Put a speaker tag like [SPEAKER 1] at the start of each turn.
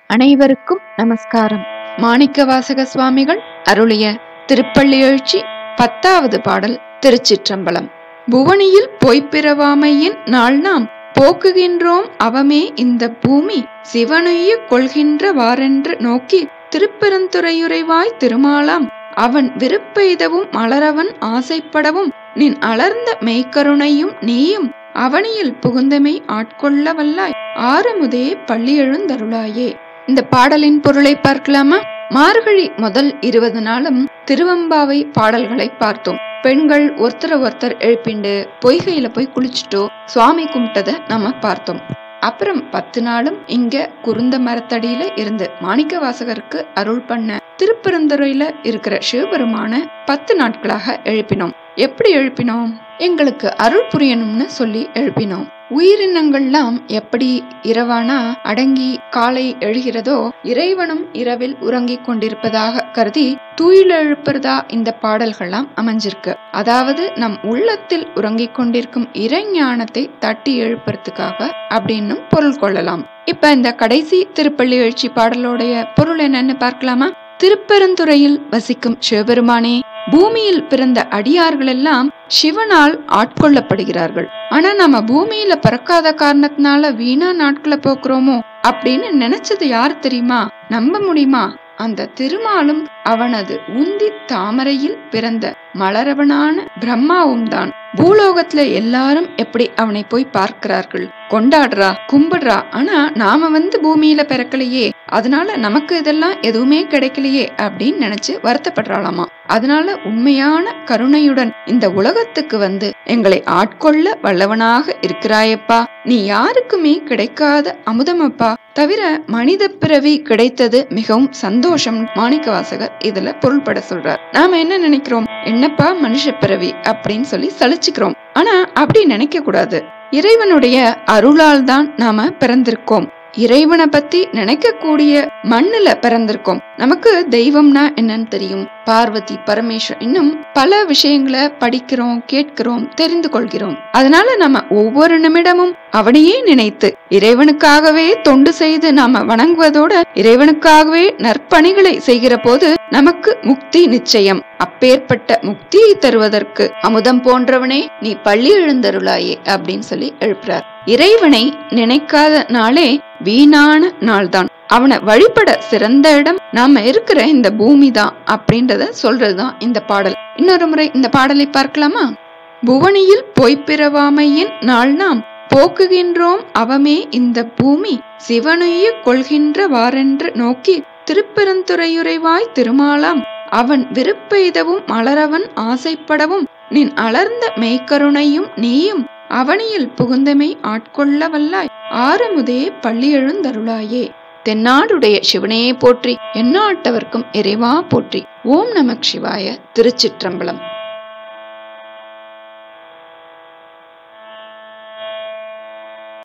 [SPEAKER 1] அனைவருக்கும் நமஸ்காரம் மாணிக்க வாசக சுவாமிகள் அருளிய திருப்பள்ளி எழுச்சி பத்தாவது பாடல் திருச்சிற்றம்பலம் புவனியில் பொய்ப்பிறவாமையின் நாள் நாம் போக்குகின்றோம் அவமே இந்த பூமி சிவனுய்ய கொள்கின்ற வாரென்று நோக்கி திருப்பெருந்துறையுறைவாய் திருமாலாம் அவன் விருப்பெய்தவும் மலரவன் ஆசைப்படவும் நின் அலர்ந்த மெய்க்கருணையும் நீயும் அவனியில் புகுந்தமை ஆட்கொள்ள வல்லாய் ஆறுமுதே பள்ளி எழுந்தருளாயே இந்த பாடலின் பொருளை பார்க்கலாமா மார்கழி முதல் இருபது நாளும் திருவம்பாவை பாடல்களை பார்த்தோம் பெண்கள் ஒருத்தர ஒருத்தர் எழுப்பிண்டு பொய்கையில போய் குளிச்சுட்டோ சுவாமி கும்பிட்டத நம்ம பார்த்தோம் அப்புறம் பத்து நாளும் இங்க குருந்த மரத்தடியில இருந்து மாணிக்க வாசகருக்கு அருள் பண்ண திருப்பெருந்துறையில இருக்கிற சிவபெருமான பத்து நாட்களாக எழுப்பினோம் எப்படி எழுப்பினோம் எங்களுக்கு அருள் புரியணும்னு சொல்லி எழுப்பினோம் உயிரினங்கள்லாம் எப்படி இரவானா அடங்கி காலை எழுகிறதோ இறைவனும் இரவில் உறங்கிக் கொண்டிருப்பதாக கருதி தூயிலெழுப்புறதா இந்த பாடல்கள்லாம் அமைஞ்சிருக்கு அதாவது நம் உள்ளத்தில் உறங்கிக் கொண்டிருக்கும் இறைஞானத்தை தட்டி எழுப்புறதுக்காக அப்படின்னும் பொருள் கொள்ளலாம் இப்ப இந்த கடைசி திருப்பள்ளி எழுச்சி பாடலோடைய பொருள் என்னன்னு பார்க்கலாமா திருப்பெருந்துறையில் வசிக்கும் சிவபெருமானே பூமியில் பிறந்த அடியார்கள் எல்லாம் சிவனால் ஆட்கொள்ளப்படுகிறார்கள் ஆனா நம்ம பூமியில பிறக்காத காரணத்தினால வீணா நாட்களை போக்குறோமோ அப்படின்னு நினைச்சது யார் தெரியுமா நம்ப முடியுமா அந்த திருமாலும் அவனது உந்தி தாமரையில் பிறந்த மலரவனான பிரம்மாவும் தான் பூலோகத்துல எல்லாரும் எப்படி அவனை போய் பார்க்கிறார்கள் கொண்டாடுறா கும்பிடுறா ஆனா நாம வந்து பூமியில பிறக்கலையே அதனால நமக்கு இதெல்லாம் எதுவுமே கிடைக்கலையே அப்படின்னு நினைச்சு வருத்தப்படுறாளாமா அதனால உண்மையான கருணையுடன் இந்த உலகத்துக்கு வந்து எங்களை ஆட்கொள்ள வல்லவனாக இருக்கிறாயப்பா நீ யாருக்குமே கிடைக்காத அமுதமப்பா தவிர மனித பிறவி கிடைத்தது மிகவும் சந்தோஷம் மாணிக்க வாசகர் இதுல பொருள்பட சொல்றார் நாம என்ன நினைக்கிறோம் என்னப்பா மனுஷ பிறவி அப்படின்னு சொல்லி சலிச்சுக்கிறோம் ஆனா அப்படி நினைக்க கூடாது இறைவனுடைய அருளால் தான் நாம பிறந்திருக்கோம் இறைவனை பத்தி நினைக்கக்கூடிய மண்ணுல பிறந்திருக்கோம் நமக்கு தெய்வம்னா என்னன்னு தெரியும் பார்வதி பரமேஸ்வர் இன்னும் பல விஷயங்களை படிக்கிறோம் கேட்கிறோம் தெரிந்து கொள்கிறோம் அதனால நம்ம ஒவ்வொரு நிமிடமும் அவனையே நினைத்து இறைவனுக்காகவே தொண்டு செய்து நாம வணங்குவதோட இறைவனுக்காகவே நற்பணிகளை செய்கிற போது நமக்கு முக்தி நிச்சயம் அப்பேற்பட்ட முக்தியை தருவதற்கு அமுதம் போன்றவனே நீ பள்ளி எழுந்தருளாயே அப்படின்னு சொல்லி எழுப்புறார் இறைவனை நினைக்காத நாளே வீணான நாள்தான் அவனை வழிபட சிறந்த இடம் நாம இருக்கிற இந்த பூமி தான் அப்படின்றத சொல்றதுதான் இந்த பாடல் இன்னொரு முறை இந்த பாடலை பார்க்கலாமா புவனியில் பொய்ப்பிறவாமையின் நாள் நாம் போக்குகின்றோம் அவமே இந்த பூமி சிவனுய்ய கொள்கின்ற வாரென்று நோக்கி திருப்பெருந்துறையுறைவாய் திருமாலாம் அவன் விருப்பெய்தவும் மலரவன் ஆசைப்படவும் நின் அலர்ந்த மெய்க்கருணையும் நீயும் அவனியில் புகுந்தமை ஆட்கொள்ள வல்லாய் ஆறுமுதே பள்ளி எழுந்தருளாயே தென்னாடுடைய சிவனையே போற்றி எந்நாட்டவர்க்கும் இறைவா போற்றி ஓம் நமக் சிவாய திருச்சிற்றம்பலம்